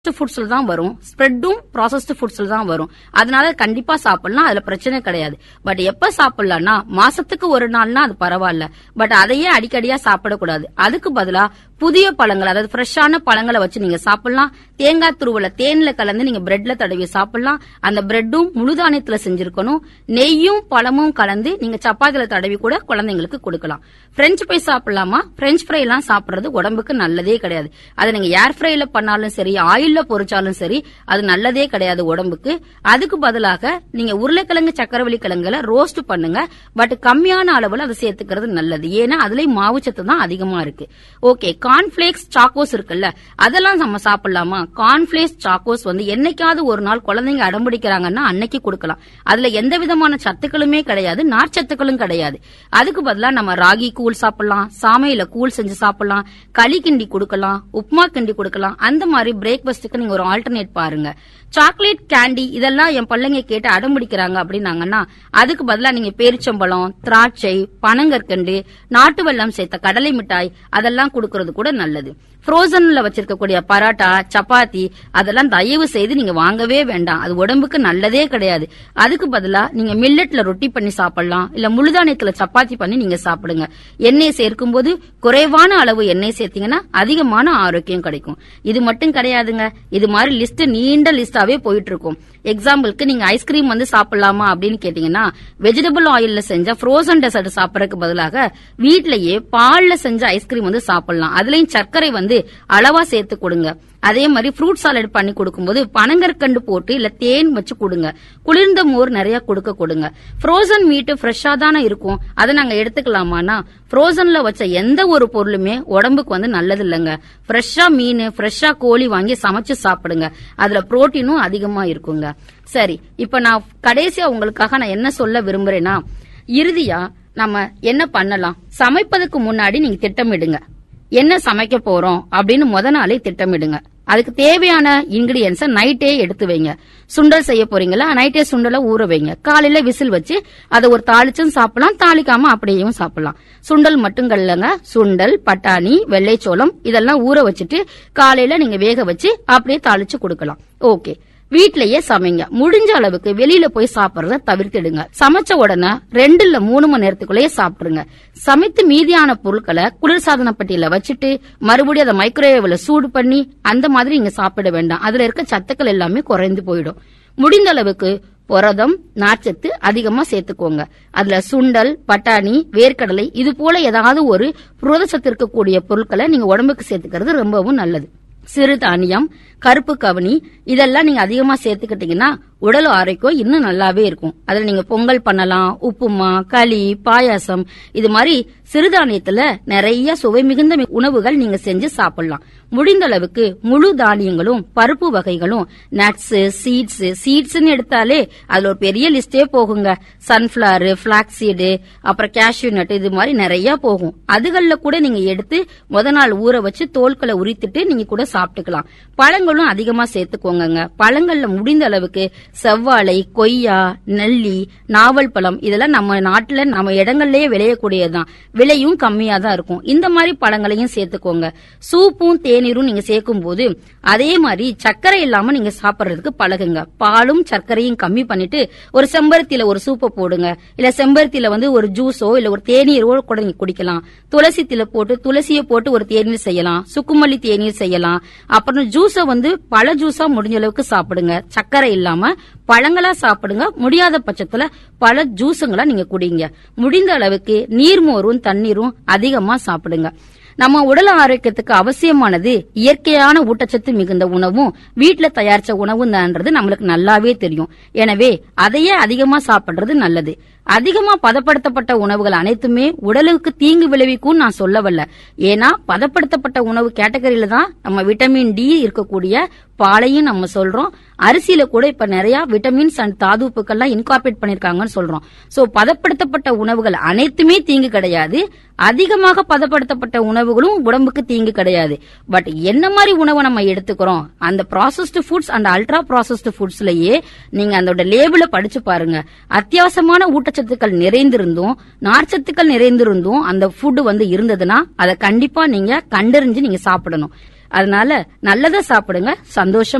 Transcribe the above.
ஃபுட்ஸ்ல தான் வரும் ஸ்ப்ரெட்டும் ப்ராசஸ்டு ஃபுட்ஸ்ல தான் வரும் அதனால கண்டிப்பா சாப்பிடலாம் அதுல பிரச்சனை கிடையாது பட் எப்ப சாப்பிடலாம்னா மாசத்துக்கு ஒரு நாள்னா அது பரவாயில்ல பட் அதையே அடிக்கடியா சாப்பிடக்கூடாது அதுக்கு பதிலா புதிய பழங்கள் அதாவது ஃப்ரெஷ்ஷான பழங்களை வச்சு நீங்க சாப்பிடலாம் தேங்காய் துருவல தேன்ல கலந்து நீங்க பிரெட்ல தடவி சாப்பிடலாம் அந்த பிரெட்டும் முழுதானியத்துல செஞ்சிருக்கணும் நெய்யும் பழமும் கலந்து நீங்க சப்பாத்தில தடவி கூட குழந்தைங்களுக்கு கொடுக்கலாம் பிரெஞ்சு ஃப்ரை சாப்பிடலாமா பிரெஞ்சு ஃப்ரை எல்லாம் சாப்பிடுறது உடம்புக்கு நல்லதே கிடையாது அதை நீங்க ஏர் ஃப்ரைல பண்ணாலும் சரி ஆயில்ல பொரிச்சாலும் சரி அது நல்லதே கிடையாது உடம்புக்கு அதுக்கு பதிலாக நீங்க உருளைக்கிழங்கு சக்கரவள்ளி கிழங்குல ரோஸ்ட் பண்ணுங்க பட் கம்மியான அளவுல அதை சேர்த்துக்கிறது நல்லது ஏன்னா அதுலயும் மாவுச்சத்து தான் அதிகமா இருக்கு ஓகே கார்ன்ஃபிளேக்ஸ் சாக்கோஸ் இருக்குல்ல அதெல்லாம் நம்ம சாப்பிடலாமா கார்ன்ஃபிளேக்ஸ் சாக்கோஸ் வந்து என்னைக்காவது ஒரு நாள் குழந்தைங்க அடம்பிடிக்கிறாங்கன்னா அன்னைக்கு கொடுக்கலாம் அதுல எந்த விதமான சத்துக்களுமே கிடையாது நார்ச்சத்துக்களும் கிடையாது அதுக்கு பதிலா நம்ம ராகி கூழ் சாப்பிடலாம் சாமையில கூழ் செஞ்சு சாப்பிடலாம் களி கிண்டி கொடுக்கலாம் உப்மா கிண்டி கொடுக்கலாம் அந்த மாதிரி பிரேக்ஃபாஸ்ட்டுக்கு நீங்க ஒரு ஆல்டர்னேட் பாருங்க சாக்லேட் கேண்டி இதெல்லாம் என் பிள்ளைங்க கேட்டு அடம்பிடிக்கிறாங்க அப்படின்னாங்கன்னா அதுக்கு பதிலா நீங்க பேரிச்சம்பழம் திராட்சை பனங்கற்கண்டு நாட்டு வெல்லம் சேர்த்த கடலை மிட்டாய் அதெல்லாம் கொடுக்கறது கூட நல்லது ஃப்ரோசன்ல வச்சிருக்கக்கூடிய பரோட்டா சப்பாத்தி அதெல்லாம் தயவு செய்து நீங்க வாங்கவே வேண்டாம் அது உடம்புக்கு நல்லதே கிடையாது அதுக்கு பதிலா நீங்க மில்லட்ல ரொட்டி பண்ணி சாப்பிடலாம் இல்ல முழுதானியத்துல சப்பாத்தி பண்ணி நீங்க சாப்பிடுங்க எண்ணெய் சேர்க்கும் போது குறைவான அளவு எண்ணெய் சேர்த்தீங்கன்னா அதிகமான ஆரோக்கியம் கிடைக்கும் இது மட்டும் கிடையாதுங்க இது மாதிரி லிஸ்ட் நீண்ட லிஸ்டாவே போயிட்டு இருக்கும் எக்ஸாம்பிளுக்கு நீங்க ஐஸ்கிரீம் வந்து சாப்பிடலாமா அப்படின்னு கேட்டீங்கன்னா வெஜிடபிள் ஆயில்ல செஞ்ச ஃப்ரோசன் டெசர்ட் சாப்பிடறதுக்கு பதிலாக வீட்லயே பால்ல செஞ்ச ஐஸ்கிரீம் வந்து சாப்பிடலாம் அதுலயும் சர்க்கரை வந்து அளவா சேர்த்து கொடுங்க அதே மாதிரி ஃப்ரூட் சாலட் பண்ணி கொடுக்கும்போது பனங்கற்கண்டு போட்டு இல்ல தேன் வச்சு கொடுங்க குளிர்ந்த மோர் நிறைய கொடுக்க கொடுங்க ஃப்ரோசன் மீட் ஃப்ரெஷ்ஷா தானே இருக்கும் அதை நாங்க எடுத்துக்கலாமானா ஃப்ரோசன்ல வச்ச எந்த ஒரு பொருளுமே உடம்புக்கு வந்து நல்லது இல்லைங்க ஃப்ரெஷ்ஷா மீன் ஃப்ரெஷ்ஷா கோழி வாங்கி சமைச்சு சாப்பிடுங்க அதுல புரோட்டீனும் அதிகமா இருக்குங்க சரி இப்ப நான் கடைசியா உங்களுக்காக நான் என்ன சொல்ல விரும்புறேன்னா இறுதியா நம்ம என்ன பண்ணலாம் சமைப்பதற்கு முன்னாடி நீங்க திட்டமிடுங்க என்ன சமைக்க போறோம் அப்படின்னு முத நாளே திட்டமிடுங்க அதுக்கு தேவையான இன்கிரியன்ஸ நைட்டே எடுத்து வைங்க சுண்டல் செய்ய போறீங்களா நைட்டே சுண்டலை ஊற வைங்க காலையில விசில் வச்சு அதை ஒரு தாளிச்சும் சாப்பிடலாம் தாளிக்காம அப்படியும் சாப்பிடலாம் சுண்டல் மட்டும் கல்லங்க சுண்டல் பட்டாணி வெள்ளைச்சோளம் இதெல்லாம் ஊற வச்சுட்டு காலையில நீங்க வேக வச்சு அப்படியே தாளிச்சு கொடுக்கலாம் ஓகே வீட்லயே சமைங்க முடிஞ்ச அளவுக்கு வெளியில போய் சாப்பிடறத தவிர்த்திடுங்க சமைச்ச உடனே ரெண்டு இல்ல மூணு மணி நேரத்துக்குள்ளேயே சாப்பிட்டுருங்க சமைத்து மீதியான பொருட்களை குளிர்சாதன பெட்டியில வச்சுட்டு மறுபடியும் அதை மைக்ரோவேவ்ல சூடு பண்ணி அந்த மாதிரி நீங்க சாப்பிட வேண்டாம் அதுல இருக்க சத்துக்கள் எல்லாமே குறைந்து போயிடும் முடிந்த அளவுக்கு புரதம் நார்ச்சத்து அதிகமா சேர்த்துக்கோங்க அதுல சுண்டல் பட்டாணி வேர்க்கடலை இது போல ஏதாவது ஒரு புரதச்சத்து இருக்கக்கூடிய பொருட்களை நீங்க உடம்புக்கு சேர்த்துக்கிறது ரொம்பவும் நல்லது சிறுதானியம் கருப்பு கவனி இதெல்லாம் நீங்க அதிகமா சேர்த்துக்கிட்டீங்கன்னா உடல் ஆரோக்கியம் இன்னும் நல்லாவே இருக்கும் அதுல நீங்க பொங்கல் பண்ணலாம் உப்புமா களி பாயாசம் இது மாதிரி சிறுதானியத்துல நிறைய சுவை மிகுந்த உணவுகள் நீங்க செஞ்சு சாப்பிடலாம் முடிந்த அளவுக்கு முழு தானியங்களும் பருப்பு வகைகளும் நட்ஸ் சீட்ஸ் சீட்ஸ்னு எடுத்தாலே அதுல ஒரு பெரிய லிஸ்டே போகுங்க சன்ஃபிளவர் பிளாக்சீடு அப்புறம் கேஷ்யூ நட் இது மாதிரி நிறைய போகும் அதுகள்ல கூட நீங்க எடுத்து முத நாள் ஊற வச்சு தோல்களை உரித்துட்டு நீங்க கூட சாப்பிட்டுக்கலாம் பழங்களும் அதிகமா சேர்த்துக்கோங்க பழங்கள்ல முடிந்த அளவுக்கு செவ்வாழை கொய்யா நெல்லி நாவல் பழம் இதெல்லாம் நம்ம நாட்டுல நம்ம இடங்கள்லயே விளையக்கூடியதுதான் விலையும் கம்மியா தான் இருக்கும் இந்த மாதிரி பழங்களையும் சேர்த்துக்கோங்க சூப்பும் தேநீரும் நீங்க சேர்க்கும் போது அதே மாதிரி சர்க்கரை இல்லாம நீங்க சாப்பிடுறதுக்கு பழகுங்க பாலும் சர்க்கரையும் கம்மி பண்ணிட்டு ஒரு செம்பருத்தியில ஒரு சூப்பை போடுங்க இல்ல செம்பருத்தியில வந்து ஒரு ஜூஸோ இல்ல ஒரு தேநீரோ கூட நீங்க குடிக்கலாம் துளசி தில போட்டு துளசியை போட்டு ஒரு தேநீர் செய்யலாம் சுக்குமல்லி தேநீர் செய்யலாம் அப்புறம் ஜூஸை வந்து பழ ஜூஸா முடிஞ்ச அளவுக்கு சாப்பிடுங்க சர்க்கரை இல்லாம பழங்களா சாப்பிடுங்க முடியாத பட்சத்துல பழ ஜூஸுங்களா நீங்க குடிங்க முடிந்த அளவுக்கு நீர்மோரும் தண்ணீரும் அதிகமா சாப்பிடுங்க நம்ம உடல் ஆரோக்கியத்துக்கு அவசியமானது இயற்கையான ஊட்டச்சத்து மிகுந்த உணவும் வீட்டுல தயாரிச்ச உணவும் தான்றது நம்மளுக்கு நல்லாவே தெரியும் எனவே அதையே அதிகமா சாப்பிடுறது நல்லது அதிகமா பதப்படுத்தப்பட்ட உணவுகள் அனைத்துமே உடலுக்கு தீங்கு விளைவிக்கும் நான் சொல்ல வரல ஏன்னா பதப்படுத்தப்பட்ட உணவு கேட்டகரியில தான் நம்ம விட்டமின் டி இருக்கக்கூடிய பாலையும் நம்ம சொல்றோம் அரிசியில கூட இப்ப நிறைய விட்டமின்ஸ் அண்ட் தாதுப்புக்கள்லாம் இன்கார்பரேட் பண்ணிருக்காங்கன்னு சொல்றோம் சோ பதப்படுத்தப்பட்ட உணவுகள் அனைத்துமே தீங்கு கிடையாது அதிகமாக பதப்படுத்தப்பட்ட உணவுகளும் உடம்புக்கு தீங்கு கிடையாது பட் என்ன மாதிரி உணவை நம்ம எடுத்துக்கிறோம் அந்த processed foods and ultra processed ஃபுட்ஸ்லயே நீங்க அதோட லேபிள படிச்சு பாருங்க அத்தியாவசியமான ஊட்டச்சத்துக்கள் நிறைந்திருந்தும் நார்ச்சத்துக்கள் நிறைந்திருந்தும் அந்த ஃபுட் வந்து இருந்ததுன்னா அதை கண்டிப்பா நீங்க கண்டறிஞ்சு நீங்க சாப்பிடணும் அதனால நல்லதை சாப்பிடுங்க சந்தோஷம்